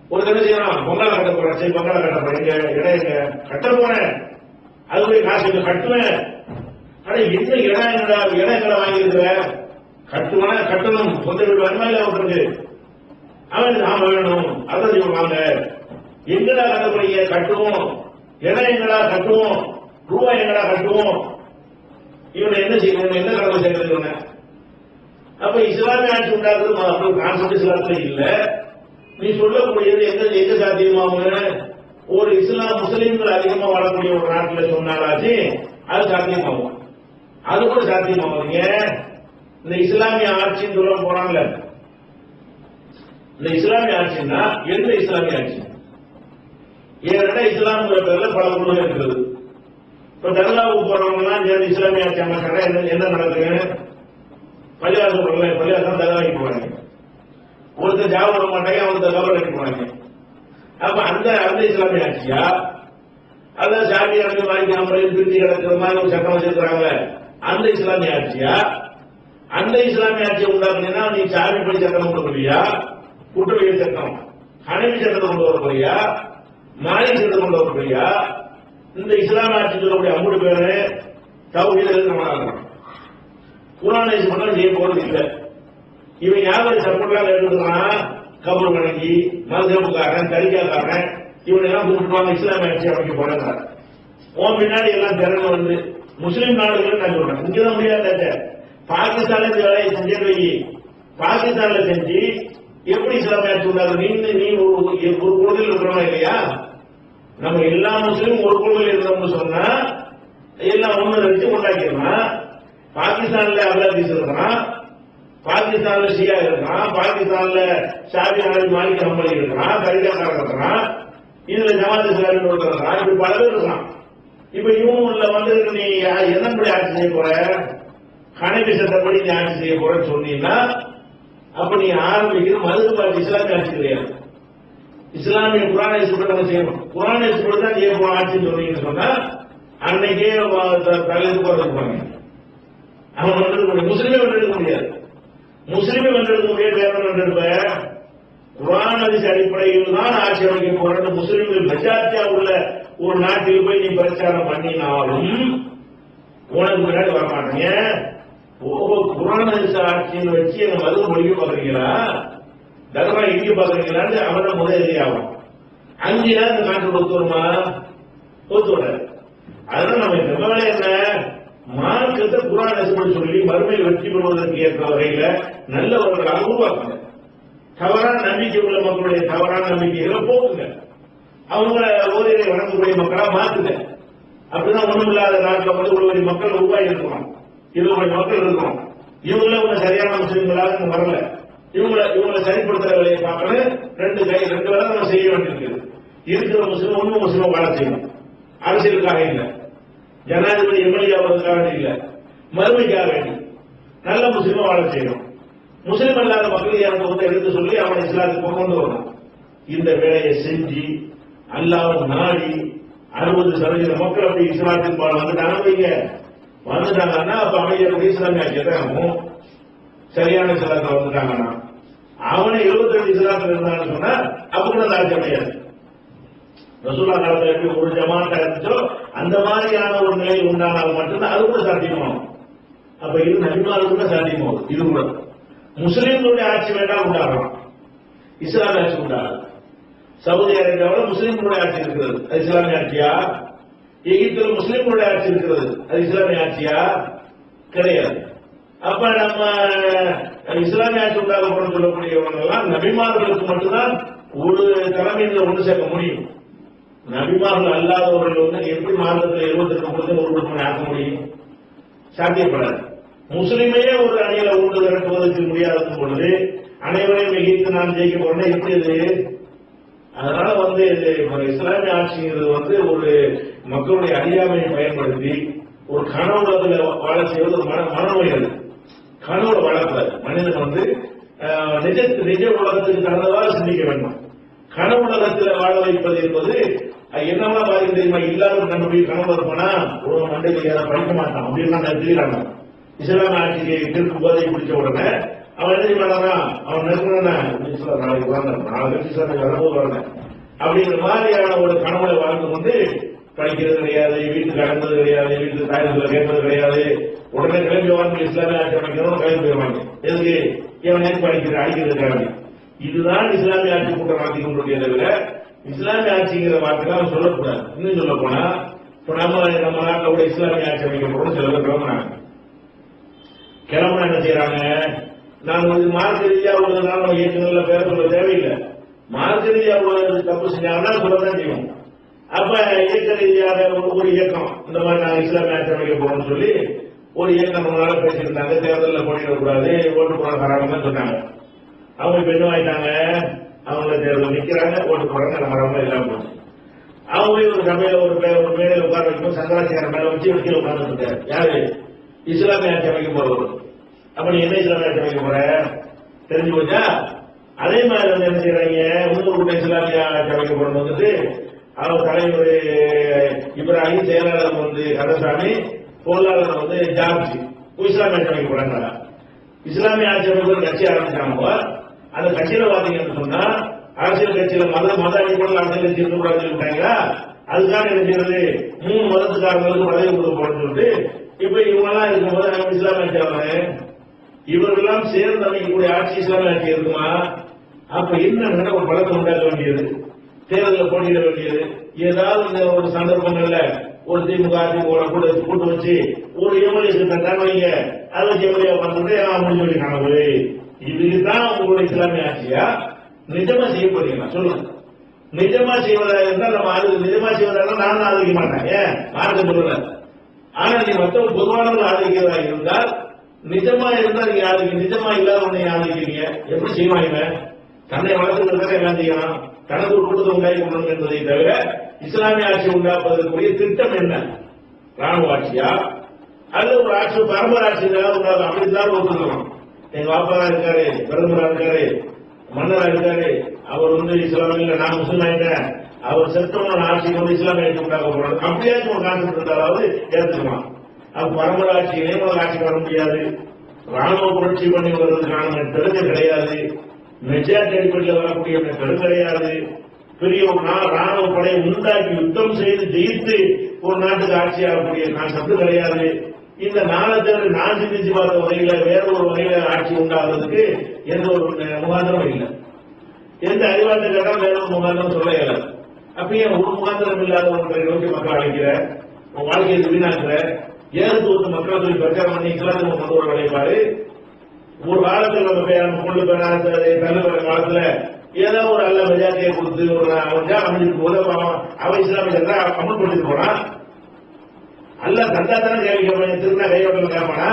ஒரு தடவை செய்யலாம் பொங்கலை கட்ட போறேன் சரி பொங்கலை கட்ட போறேன் எங்க இடம் எங்க கட்ட போறேன் அது போய் காசு இங்க கட்டுவேன் ஆனா என்ன இடம் எங்கடா இடம் எங்கடா வாங்கியிருக்கிற கட்டுவேனா கட்டணும் சொந்த வீடு வேணுமா இல்ல ஒருத்தருக்கு அவன் நாம வேணும் அதான் சொல்லுவாங்க எங்கடா கட்ட போறீங்க கட்டுவோம் இடம் எங்கடா கட்டுவோம் ரூபாய் எங்கடா கட்டுவோம் இவனை என்ன செய்யணும் என்ன கடமை சேர்க்கறது இவனை அப்ப இஸ்லாமிய ஆட்சி உண்டாக்குறது கான்செப்ட் இஸ்லாத்துல இல்ல நீ சொல்லக்கூடியது எங்க எங்க சாத்தியமாகும் ஒரு இஸ்லாம் முஸ்லீம்கள் அதிகமா வாழக்கூடிய ஒரு நாட்டில் சொன்னாலாச்சு அது சாத்தியமாகும் அது கூட சாத்தியமாகுங்க இந்த இஸ்லாமிய ஆட்சின்னு சொல்ல போறாங்கல்ல இந்த இஸ்லாமிய ஆட்சின்னா எந்த இஸ்லாமிய ஆட்சி ஏன்னா இஸ்லாம்ங்கிற பேர்ல பல குழுகள் இருக்கிறது இப்ப தர்காவுக்கு போறவங்க எல்லாம் சேர்ந்து இஸ்லாமிய ஆட்சி அமைச்சாங்க என்ன என்ன நடக்குது பள்ளிவாசல் போறல பள்ளிவாசல் தர்காவுக்கு போவாங்க ஒருத்தர் ஜாபம் பண்ண மாட்டாங்க ஒருத்தர் கவர் கட்டி போனாங்க அப்ப அந்த அந்த இஸ்லாமிய ஆட்சியா அதான் சாமி அடங்கு வாங்கிக்காம பிரிஞ்சு கிடக்கிற மாதிரி ஒரு சட்டம் வச்சிருக்கிறாங்க அந்த இஸ்லாமிய ஆட்சியா அந்த இஸ்லாமிய ஆட்சியை உண்டாக்குனீங்கன்னா நீ சாமி படி சட்டம் கொண்டு போறியா குற்றவியல் சட்டம் ஹனவி சட்டத்தை கொண்டு வர போறியா மாலி சட்டத்தை கொண்டு வர போறியா இந்த இஸ்லாமிய ஆட்சி சொல்லக்கூடிய அம்புடு பேரு தௌஹீத் இருக்கிறவங்க குரானை மட்டும் செய்ய போறது இல்லை இவன் யாரும் சப்போர்ட்லாம் எடுத்துக்கிறான் கபர் வணங்கி மதுரப்புக்காரன் தரிக்காக்காரன் இவனை எல்லாம் கூப்பிட்டுவாங்க இஸ்லாமிய ஆட்சி அமைக்க போறாங்க உன் பின்னாடி எல்லாம் திறந்து வந்து முஸ்லீம் நாடுகள் நான் சொல்றேன் இங்கதான் முடியாத பாகிஸ்தான்ல இந்த வேலையை செஞ்சே வை பாகிஸ்தான்ல செஞ்சு எப்படி இஸ்லாமிய ஆட்சி உண்டாகும் நீ நீ ஒரு ஒரு குழுவில் இருக்கிறவங்க இல்லையா நம்ம எல்லா முஸ்லீம் ஒரு குழுவில் இருக்கிறோம்னு சொன்னா எல்லாம் ஒண்ணு வச்சு உண்டாக்கிடலாம் பாகிஸ்தான்ல அபலாதீஸ் இருக்கிறான் பாகிஸ்தான்ல ஷியா இருக்கிறான் பாகிஸ்தான்ல ஷாபி நாடு மாலிக் ஹம்பலி இருக்கிறான் கரிகாக்காரன் இருக்கிறான் இதுல ஜமாத் இஸ்லாமி இருக்கிறான் இப்படி பல பேர் இருக்கான் இப்ப இவங்கள வந்து நீ என்னப்படி ஆட்சி செய்ய போற கணக்கு சட்டப்படி நீ ஆட்சி செய்ய போறன்னு சொன்னீங்கன்னா அப்ப நீ ஆரம்பிக்கிற மதுரை பார்த்து இஸ்லாமிய ஆட்சி கிடையாது இஸ்லாமிய குரானை சுப்பட நம்ம செய்யணும் குரானை சுப்பட தான் செய்ய போற ஆட்சின்னு சொன்னீங்கன்னு சொன்னா அன்னைக்கே தலைவர் போறது போறாங்க அவன் வென்றெடுக்க முடியாது முஸ்லிமே வென்றெடுக்க முடியாது முஸ்லிமே வென்றெடுக்க முடியாது வேற வென்றெடுப்ப குரான் அதிச அடிப்படையில் தான் ஆட்சி அமைக்க போற முஸ்லிம்கள் மெஜாரிட்டியா உள்ள ஒரு நாட்டில் போய் நீ பிரச்சாரம் பண்ணினாலும் உனக்கு முன்னாடி வர மாட்டீங்க ஓ குரான் அதிச ஆட்சின்னு வச்சு எங்க மது மொழியை பாக்குறீங்களா தர்மா இங்கே பாக்குறீங்களான்னு அவன முதல் ஆகும் அங்கேயா இந்த நாட்டு ஒத்து வருமா ஒத்து வராது அதனால நம்ம இந்த வேலை என்ன மார்க்கத்தை குரான் நெசப்படி சொல்லி மறுமையில் வெற்றி பெறுவதற்கு ஏற்ற வகையில நல்லவர்களாக உருவாக்குங்க தவறான நம்பிக்கை உள்ள மக்களுடைய தவறான நம்பிக்கைகளை போக்குங்க அவங்கள ஓரிரை வணங்கக்கூடிய மக்களா மாத்துங்க அப்படிதான் ஒண்ணும் இல்லாத நாட்டில் வந்து ஒரு கோடி மக்கள் உருவாகி இருக்கிறோம் இருபது கோடி மக்கள் இருக்கிறோம் இவங்கள ஒண்ணு சரியான முஸ்லீம்களாக இங்க வரல இவங்களை இவங்களை சரிப்படுத்துற வேலையை பார்க்கணும் ரெண்டு கை ரெண்டு வேலை நம்ம செய்ய வேண்டியிருக்குது இருக்கிற முஸ்லீம் ஒண்ணு முஸ்லீம் வாழ செய்யணும் அரசியலுக்காக இல்லை ஜனாதிபதி எம்எல்ஏ ஆவதற்காக இல்ல மறுமைக்காக வேண்டி நல்ல முஸ்லீமை வாழ செய்யணும் முஸ்லீம் அல்லாத மக்கள் எனக்கு வந்து எடுத்து சொல்லி அவனை இஸ்லாத்துக்கு கொண்டு வரணும் இந்த வேலையை செஞ்சு அல்லாஹ் நாடி அறுபது சதவீத மக்கள் அப்படி இஸ்லாத்தின் பால் வந்துட்டாங்க வைங்க வந்துட்டாங்கன்னா அப்ப அமைச்சர் இஸ்லாமிய ஆட்சியை தான் ஆகும் சரியான இஸ்லாத்துல வந்துட்டாங்கன்னா அவனை எழுபத்தஞ்சு இஸ்லாத்துல இருந்தான்னு சொன்னா அப்ப கூட அந்த ஆட்சி அமையாது ரசூல்லா காலத்துல எப்படி ஒரு ஜமாத்தா இருந்துச்சோ அந்த மாதிரியான ஒரு நிலை உண்டானால் மட்டும்தான் அது கூட சாத்தியமாகும் அப்ப இது நபிமாருக்கு கூட சாத்தியமாகும் இது கூட முஸ்லீம்களுடைய ஆட்சி வேண்டாம் உண்டாகலாம் இஸ்லாமிய ஆட்சி உண்டாகலாம் சவுதி அரேபியாவில் முஸ்லீம்களுடைய ஆட்சி இருக்கிறது அது இஸ்லாமிய ஆட்சியா எகிப்துல முஸ்லீம்களுடைய ஆட்சி இருக்கிறது அது இஸ்லாமிய ஆட்சியா கிடையாது அப்ப நம்ம இஸ்லாமிய ஆட்சி உண்டாகப்படும் சொல்லக்கூடியவங்க எல்லாம் நபிமார்களுக்கு மட்டும்தான் ஒரு தலைமையில் ஒன்று சேர்க்க முடியும் நபிமார்கள் அல்லாதவர்கள் வந்து எப்படி மார்க்கத்தில் இருபத்தி ரெண்டு பொழுது ஒரு குடும்பம் ஆக்க முடியும் சாத்தியப்படாது முஸ்லிமையே ஒரு அணியில உண்டு திரட்டுவதற்கு முடியாத பொழுது அனைவரையும் மிகைத்து நான் ஜெயிக்க போறேன்னா எப்படி இது அதனால வந்து இது இஸ்லாமிய ஆட்சிங்கிறது வந்து ஒரு மக்களுடைய அறியாமையை பயன்படுத்தி ஒரு கனவுலகத்துல வாழ செய்வது ஒரு மன மனநோய் அது கனவுல வாழக்கூடாது மனிதன் வந்து அஹ், நிஜ நிஜ உலகத்துக்கு தகுந்தவாறு சிந்திக்க வேண்டும் கனவு உலகத்துல வாழ வைப்பது என்பது அஹ், என்னவா பாதிக்கும் தெரியுமா இல்லாத நம்ம போய் கனவு இருப்போனா ஒரு மண்டைக்கு யாரும் படிக்க மாட்டான் அப்படின்னு நான் தெரியுறாங்க இஸ்லாமிய ஆட்சிக்கு தெற்கு போதை பிடிச்ச உடனே அவன் என்ன செய்வானா அவன் நினைக்கிறான் நாளைக்கு வரணும் நாளை கட்சி சார் வரும்போது வரணும் அப்படிங்கிற மாதிரியான ஒரு கனவுல வாழ்ந்து கொண்டு படிக்கிறது கிடையாது வீட்டுக்கு அடங்குறது கிடையாது வீட்டுக்கு தாயத்தில் கேட்பது கிடையாது உடனே கிளம்பி வந்து இஸ்லாமிய ஆட்சி அமைக்கணும் கிளம்பி போயிடுவாங்க எதுக்கு இவன் நேரம் படிக்கிற அடிக்கிறதுக்காக இதுதான் இஸ்லாமிய ஆட்சி கூட்டம் நடத்தி கொண்டிருக்கே தவிர இஸ்லாமிய ஆட்சிங்கிற வார்த்தை அவன் சொல்லக்கூடாது இன்னும் சொல்ல போனா இப்ப நம்ம நம்ம நாட்டில் கூட இஸ்லாமிய ஆட்சி அமைக்க போறோம் சில பேர் கிளம்புறாங்க கிளம்புனா என்ன செய்யறாங்க நான் வந்து மார்க்க ரீதியா உள்ளதுனால நம்ம இயக்கங்கள்ல பேர சொல்ல தேவையில்லை மார்க்க ரீதியா உள்ளது தப்பு செஞ்சாங்கன்னா சொல்லதான் செய்வோம் அப்ப இயக்க ரீதியாக ஒரு- ஒரு இயக்கம் இந்த மாதிரி நாங்க இஸ்லாமிய ஆட்சி அமைக்க போறோம்னு சொல்லி ஒரு இயக்கம் நம்மளால பேசியிருந்தாங்க தேர்தலில் போட்டிடக்கூடாது ஓட்டு போட வராங்கன்னு சொன்னாங்க அவங்க இப்ப என்ன ஆயிட்டாங்க அவங்க தேர்தல் நிக்கிறாங்க ஓட்டு போடுறாங்க நம்ம ரொம்ப எல்லாம் போச்சு அவங்களே ஒரு சபையில ஒரு பே- ஒரு மேடையில் உட்கார வைக்கும் சங்கராச்சாரம் மேல வச்சு வக்கீல் உட்கார்ந்து இருக்காரு யாரு இஸ்லாமிய ஆட்சி அமைக்க போறவர் அப்ப நீ என்ன இஸ்லாமிய ஆட்சி அமைக்க போற தெரிஞ்சு போச்சா அதே மாதிரி வந்து என்ன செய்யறாங்க இன்னொரு கூட்டம் இஸ்லாமிய ஆட்சி அமைக்க போறது வந்துட்டு அவர் தலைவர் இப்ராஹிம் செயலாளர் வந்து கந்தசாமி பொருளாளர் வந்து ஜார்ஜ் இஸ்லாமிய ஆட்சி அமைக்க போறாங்க இஸ்லாமிய ஆட்சி அமைப்பு கட்சி ஆரம்பிச்சாங்க அந்த கட்சியில பாத்தீங்கன்னு சொன்னா அரசியல் கட்சியில மத மத அடிப்படையில் அரசியல் கட்சி இருக்கக்கூடாதுன்னு சொல்லிட்டாங்களா அதுக்காக என்ன செய்யறது மூணு மதத்துக்காரங்களுக்கு பதவி கொடுக்க போறோம்னு சொல்லிட்டு இப்ப இவங்க எல்லாம் இருக்கும்போது நம்ம இஸ்லாமிய ஆட்சி ஆகிறேன் இவர்களெல்லாம் சேர்ந்து அமைக்கக்கூடிய ஆட்சி இஸ்லாமிய ஆட்சி இருக்குமா அப்ப என்ன ஒரு பழக்கம் உண்டாக்க வேண்டியது தேர்தலில் போட்டியிட வேண்டியது ஏதாவது இந்த ஒரு சந்தர்ப்பங்கள்ல ஒரு திமுக அதிமுக கூட கூட்டு வச்சு ஒரு எம்எல்ஏ சட்டம் வைங்க அதை வச்சு எம்எல்ஏ வந்துட்டு முடிஞ்சு சொல்லி கனவு இதுதான் உங்களுடைய இஸ்லாமிய ஆட்சியா நிஜமா செய்ய போறீங்களா சொல்லுங்க நிஜமா செய்வதா இருந்தால் நம்ம அது நிஜமா செய்வதாக நான் ஆதரிக்க மாட்டேன் ஏன் மார்க்க சொல்லல ஆனா நீ மற்றவங்க பொதுவானவர்கள் ஆதரிக்கிறதா இருந்தால் நிஜமா இருந்தா நீங்க ஆதரிக்க நிஜமா இல்லாதவனை ஆதரிக்கிறீங்க எப்படி செய்வாங்க தன்னை வளர்த்துக்கிறதுக்காக எல்லாம் செய்யலாம் தனது ஒரு கூட்டத்தை உண்டாக்கி கொள்ளணும் என்பதை தவிர இஸ்லாமிய ஆட்சி உண்டாக்குவதற்குரிய திட்டம் என்ன ராணுவ ஆட்சியா அல்லது ஒரு ஆட்சி பரம்பரை ஆட்சி உண்டாகும் அப்படித்தான் ஒத்துக்கலாம் எங்க பாப்பா இருக்காரு பிரதமரா இருக்காரு மன்னரா இருக்காரு அவர் வந்து இஸ்லாமிய நான் முஸ்லீம் ஆயிட்டேன் அவர் செத்தவன ஆட்சி வந்து இஸ்லாமிய ஆட்சி உண்டாக்க போறாரு அப்படியாச்சும் ஒரு கான்செப்ட் இருந்தாலாவது ஏற்றுக்கலாம் அப்ப பரம்பரை ஆட்சி இணையமாக ஆட்சி வர முடியாது ராணுவ புரட்சி பண்ணி வர்றதுக்கான பெருமை கிடையாது மெஜாரிட்டி அடிப்படையில் வரக்கூடிய பெரும் கிடையாது பெரிய ஒரு நா- ராணுவ படையை உண்டாக்கி யுத்தம் செய்து ஜெயித்து ஒரு நாட்டுக்கு ஆட்சி ஆகக்கூடிய கான்செப்ட் கிடையாது இந்த நாளத்தில் நான் சிந்திச்சு பார்த்த வகையில வேற ஒரு வகையில ஆட்சி உண்டாகிறதுக்கு எந்த ஒரு முகாந்திரமும் இல்லை எந்த அறிவாற்றல் கேட்டால் வேற ஒரு முகாந்திரம் சொல்ல இயலாது அப்ப ஏன் ஒரு முகாந்திரம் இல்லாத ஒன்றை நோக்கி மக்கள் அழைக்கிற உன் வாழ்க்கையை வீணாக்குற ஏழுக்கு ஒரு மக்களை சொல்லி பிரச்சாரம் பண்ணி இஸ்லாத்துக்கு கொண்டு வர விளைவாரு ஒரு காலத்துல நம்ம பே- நம்ம கொண்டு போய் தள்ளு போற காலத்துல ஏதோ ஒரு நல்ல மெஜாரிட்டியை கொடுத்து ஒரு அவன் அமைஞ்சிட்டு போது அவன் அவன் இஸ்லாமிய சட்டத்தை அமல் பண்ணிட்டு போறான் அல்ல தந்தா தானே கேள்வி கேட்பான் திருநா கையோட்டல கேட்பானா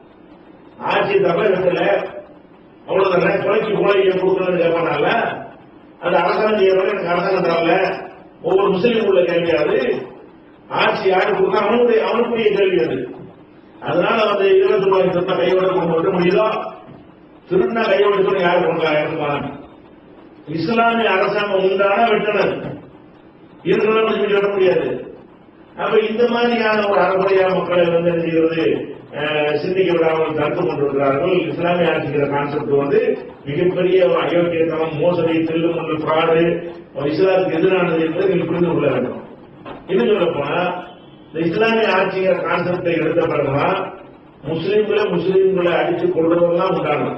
ஆட்சி தப்ப இடத்துல அவ்வளவுதானே கொலைக்கு கொலை கொடுக்கணும்னு கேட்பானால அது அரசாங்கம் செய்யறவங்க எனக்கு அரசாங்கம் தரல ஒவ்வொரு முஸ்லீம் உள்ள கேள்வி அது ஆட்சி யாரு கொடுத்தா அவனுடைய அவனுக்குரிய கேள்வி அது அதனால வந்து இருபத்தி ரூபாய் திருத்த கையோட கொண்டு வர முடியுதோ திருநா கையோட சொல்லி யாரு கொண்டு வராங்க இஸ்லாமிய அரசாங்கம் உண்டான வெட்டனர் இருக்கிறவங்க சொல்லி விட முடியாது அப்ப இந்த மாதிரியான ஒரு அறகுறையான மக்களை வந்து என்ன செய்கிறது அஹ், சிந்திக்க விடாமல் தடுத்து கொண்டிருக்கிறார்கள் இஸ்லாமிய ஆட்சிக்கிற கான்செப்ட் வந்து மிகப்பெரிய ஒரு அயோக்கியத்தனம் மோசடி தில்லுமுள்ளு ஃப்ராடு இஸ்லாத்துக்கு எதிரானது என்பதை நீங்கள் புரிந்து கொள்ள வேண்டும் இன்னும் சொல்ல போனா இந்த இஸ்லாமிய ஆட்சிங்கிற கான்செப்டை எடுத்த பிறகுதான் முஸ்லீம்களை முஸ்லீம்களை அடித்து கொள்றதெல்லாம் உண்டானது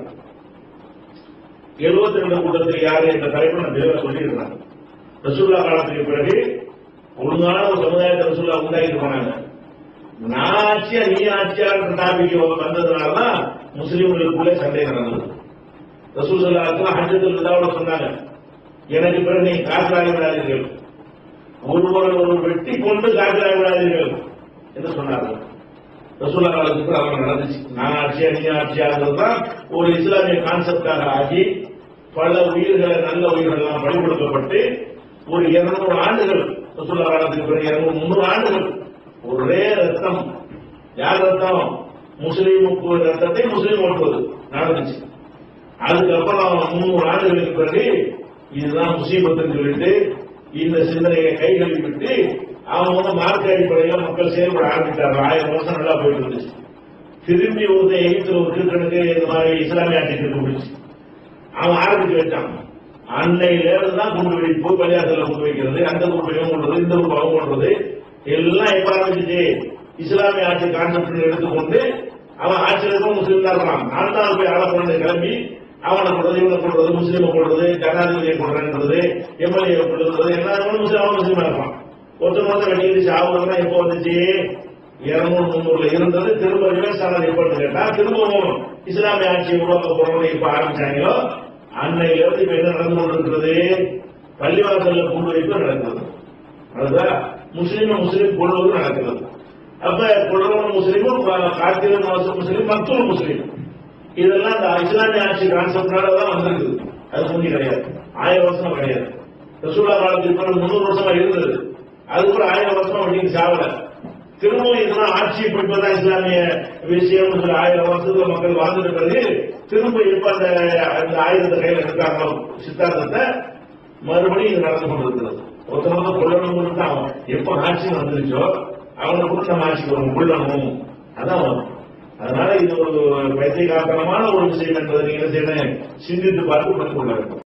எழுபத்தி ரெண்டு கூட்டத்தில் யாரு என்ற தலைப்பு நான் தெளிவாக சொல்லியிருக்கிறேன் ரசூல்லா காலத்துக்கு பிறகு ஒழுங்கான ஒரு சமுதாயத்தை ரசூல்லா உண்டாக்கிட்டு போனாங்க நான் ஆட்சியா நீ ஆட்சியா டாபிக் வந்ததுனாலதான் முஸ்லீம்களுக்குள்ளே சண்டை நடந்தது ரசூல் சல்லாத்துல ஹஜ்ஜத்தில் இருந்தாவோட சொன்னாங்க எனக்கு பிறகு நீ காற்றாகி விடாதீர்கள் ஒருவரை ஒருவர் வெட்டி கொண்டு காற்றாகி விடாதீர்கள் என்று சொன்னார்கள் ரசூல்லா காலத்துக்கு அவங்க நடந்துச்சு நான் ஆட்சியா நீ ஆட்சியாங்கிறது தான் ஒரு இஸ்லாமிய கான்செப்டாக ஆகி பல உயிர்களை நல்ல உயிர்கள் எல்லாம் பலிகொடுக்கப்பட்டு ஒரு இருநூறு ஆண்டுகள் ரசூல்லா காலத்துக்கு பிறகு இருநூறு முந்நூறு ஆண்டுகள் ஒரே ரத்தம் யார் ரத்தம் முஸ்லீமுக்கு ரத்தத்தை முஸ்லீம் ஓட்டுவது நடந்துச்சு அதுக்கப்புறம் முந்நூறு ஆண்டுகளுக்கு பிறகு இதுதான் முசீபத்துன்னு சொல்லிட்டு இந்த சிந்தனையை கை கழுவி விட்டு அவங்க வந்து மார்க்க அடிப்படையில் மக்கள் செயல்பட ஆரம்பித்தார்கள் ஆயிரம் வருஷம் நல்லா போயிட்டு இருந்துச்சு திரும்பி ஒரு எகிப்துல ஒரு கிறுக்கனுக்கு இந்த மாதிரி இஸ்லாமிய ஆட்சி கிறுக்கு பிடிச்சு அவன் ஆரம்பிச்சு வச்சான் அன்னையில இருந்து தான் குண்டு வெடிப்பு பள்ளியாசல குண்டு வைக்கிறது அந்த குண்டு இவன் பண்றது இந்த குண்டு அவன் பண்றது எல்லாம் எப்ப ஆரம்பிச்சிச்சு இஸ்லாமிய ஆட்சி கான்செப்ட் எடுத்துக்கொண்டு அவன் ஆட்சியில் இருக்க முஸ்லீம் தான் இருக்கான் அடுத்த போய் ஆள பண்ணி கிளம்பி அவனை கொள்றது இவனை கொள்றது முஸ்லீமை கொள்றது ஜனாதிபதியை கொள்றன்றது எம்எல்ஏ கொள்றது எல்லாரும் முஸ்லீம் அவன் முஸ்லீமா இருப்பான் ஒருத்தர் ஒருத்தர் வெட்டி சாவுறதுனா எப்போ வந்துச்சு இருநூறு முந்நூறுல இருந்தது திரும்ப ரிவர்ஸ் ஆனது எப்போன்னு கேட்டா திரும்பவும் இஸ்லாமிய ஆட்சியை உருவாக்க போறவங்க இப்ப ஆரம்பிச்சாங்களோ அன்னையில இருந்து இப்ப என்ன நடந்து கொண்டிருக்கிறது பள்ளிவாசல்ல கொண்டு வைப்பு நடக்கிறது அதுதான் முஸ்லீம் முஸ்லீம் கொள்வது நடக்கிறது அப்ப கொள்றவன் முஸ்லீமும் காத்திர முஸ்லீம் மற்றொரு முஸ்லீம் இதெல்லாம் இந்த இஸ்லாமிய ஆட்சி கான்செப்ட்னால தான் வந்திருக்குது அது முந்தி கிடையாது ஆயிரம் வருஷமா கிடையாது ரசூல்லா காலத்துக்கு பிறகு முந்நூறு வருஷமா இருந்தது அது கூட ஆயிரம் வருஷமா வண்டிக்கு சாவல திரும்பவும் இதெல்லாம் ஆட்சி இப்பதான் இஸ்லாமிய விஷயம் சொல்லி ஆயிரம் வருஷத்துல மக்கள் வாழ்ந்துட்டு பிறகு திரும்ப இப்ப அந்த அந்த ஆயுதத்தை கையில எடுத்தாங்களோ சித்தாந்தத்தை மறுபடியும் இது நடந்து கொண்டிருக்கிறது ஒருத்தவங்க கொள்ளணும் தான் அவன் எப்ப ஆட்சி வந்துருச்சோ அவனை கூட நம்ம ஆட்சிக்கு வரும் கொள்ளணும் அதான் வரும் அதனால இது ஒரு பைத்தியகாரத்தனமான ஒரு விஷயம் என்பதை நீங்க என்ன செய்யணும் சிந்தித்து பார்த்து புரிந்து கொள்ள வேண்டும்